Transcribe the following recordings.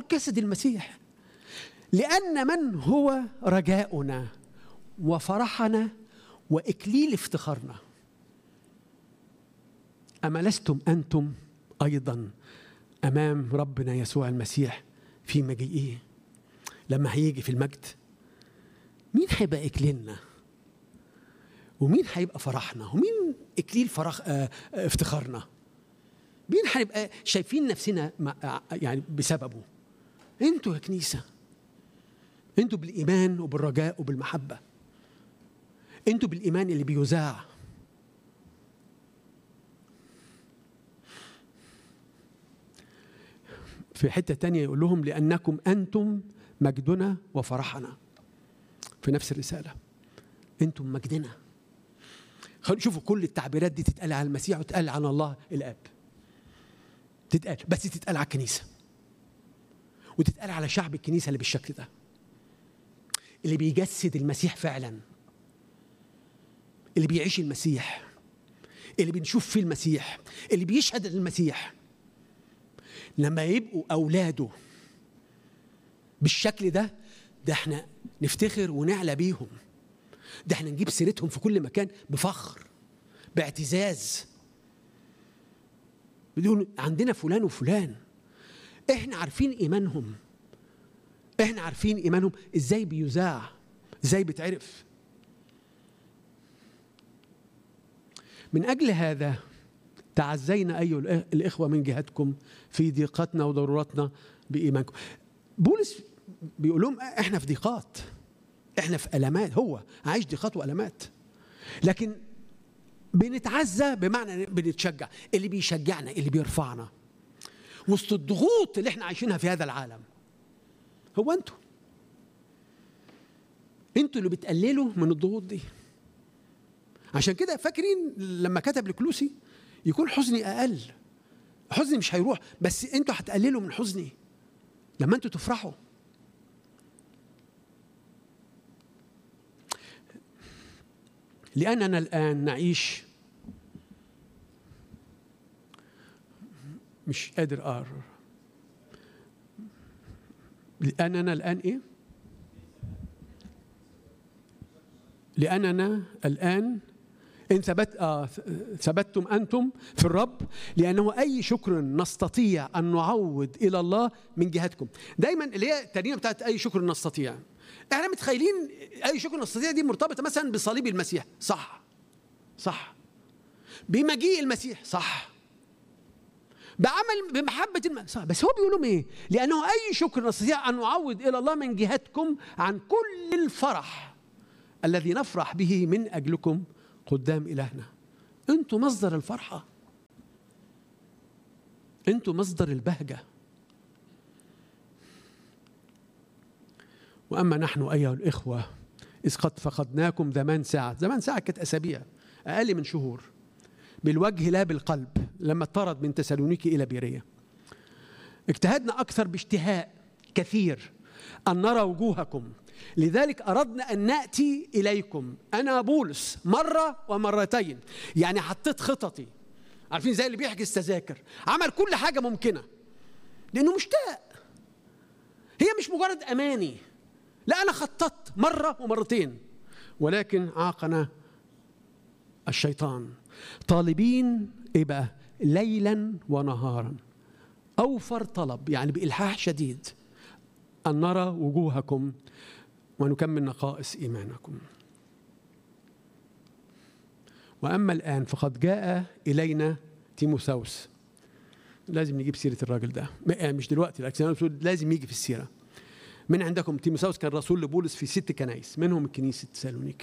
جسد المسيح لأن من هو رجاؤنا وفرحنا وإكليل افتخارنا أما لستم أنتم أيضا أمام ربنا يسوع المسيح في مجيئه لما هيجي في المجد مين هيبقى إكليلنا ومين هيبقى فرحنا ومين إكليل فرح آه آه افتخارنا مين هنبقى شايفين نفسنا مع- يعني بسببه انتوا يا كنيسه انتوا بالايمان وبالرجاء وبالمحبه انتوا بالايمان اللي بيذاع في حته تانية يقول لهم لانكم انتم مجدنا وفرحنا في نفس الرساله انتم مجدنا خلوا شوفوا كل التعبيرات دي تتقال عن المسيح وتتقال عن الله الاب تتقال بس تتقال على الكنيسه وتتقال على شعب الكنيسه اللي بالشكل ده اللي بيجسد المسيح فعلا اللي بيعيش المسيح اللي بنشوف فيه المسيح اللي بيشهد للمسيح لما يبقوا اولاده بالشكل ده ده احنا نفتخر ونعلى بيهم ده احنا نجيب سيرتهم في كل مكان بفخر باعتزاز بدون عندنا فلان وفلان احنا عارفين ايمانهم احنا عارفين ايمانهم ازاي بيذاع ازاي بيتعرف من اجل هذا تعزينا ايها الإخ- الاخوه من جهتكم في ضيقتنا وضرورتنا بايمانكم بولس بيقول لهم احنا في ضيقات احنا في المات هو عايش ضيقات والامات لكن بنتعزى بمعنى بنتشجع اللي بيشجعنا اللي بيرفعنا وسط الضغوط اللي احنا عايشينها في هذا العالم هو انتوا انتوا اللي بتقللوا من الضغوط دي عشان كده فاكرين لما كتب لكلوسي يكون حزني اقل حزني مش هيروح بس انتوا هتقللوا من حزني لما انتوا تفرحوا لأننا الآن نعيش مش قادر أقرر لأننا الآن إيه؟ لأننا الآن إن ثبت آه ثبتتم أنتم في الرب لأنه أي شكر نستطيع أن نعوض إلى الله من جهتكم دايما اللي هي الترنيمة بتاعت أي شكر نستطيع احنا متخيلين أي شكر نستطيع دي مرتبطة مثلا بصليب المسيح صح صح بمجيء المسيح صح بعمل بمحبة الم... صح بس هو بيقول لهم ايه؟ لأنه أي شكر نستطيع أن نعوض إلى الله من جهتكم عن كل الفرح الذي نفرح به من أجلكم قدام إلهنا أنتوا مصدر الفرحة أنتوا مصدر البهجة وأما نحن أيها الإخوة إذ قد فقدناكم زمان ساعة زمان ساعة كانت أسابيع أقل من شهور بالوجه لا بالقلب لما اطرد من تسالونيكي إلى بيرية اجتهدنا أكثر باشتهاء كثير أن نرى وجوهكم لذلك أردنا أن نأتي إليكم أنا بولس مرة ومرتين يعني حطيت خططي عارفين زي اللي بيحجز تذاكر عمل كل حاجة ممكنة لأنه مشتاق هي مش مجرد أماني لا أنا خططت مرة ومرتين ولكن عاقنا الشيطان طالبين إيه بقى ليلا ونهارا أوفر طلب يعني بإلحاح شديد أن نرى وجوهكم ونكمل نقائص إيمانكم وأما الآن فقد جاء إلينا تيموثاوس لازم نجيب سيرة الراجل ده مش دلوقتي لكن لازم يجي في السيرة من عندكم تيموثاوس كان رسول لبولس في ست كنايس منهم كنيسة تسالونيكا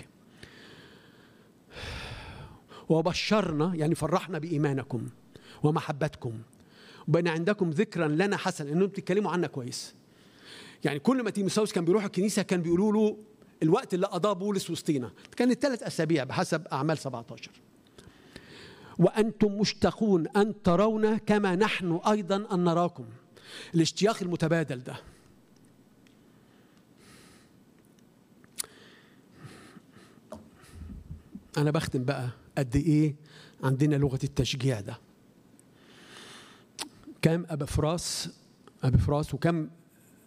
وبشرنا يعني فرحنا بإيمانكم ومحبتكم وبقينا عندكم ذكرا لنا حسنا انهم بتتكلموا عنا كويس يعني كل ما تيموثاوس كان بيروح الكنيسه كان بيقولوا له الوقت اللي قضاه بولس وسطينا كانت ثلاث اسابيع بحسب اعمال 17 وانتم مشتاقون ان ترونا كما نحن ايضا ان نراكم الاشتياق المتبادل ده انا بختم بقى قد ايه عندنا لغه التشجيع ده كم ابا فراس ابي فراس وكم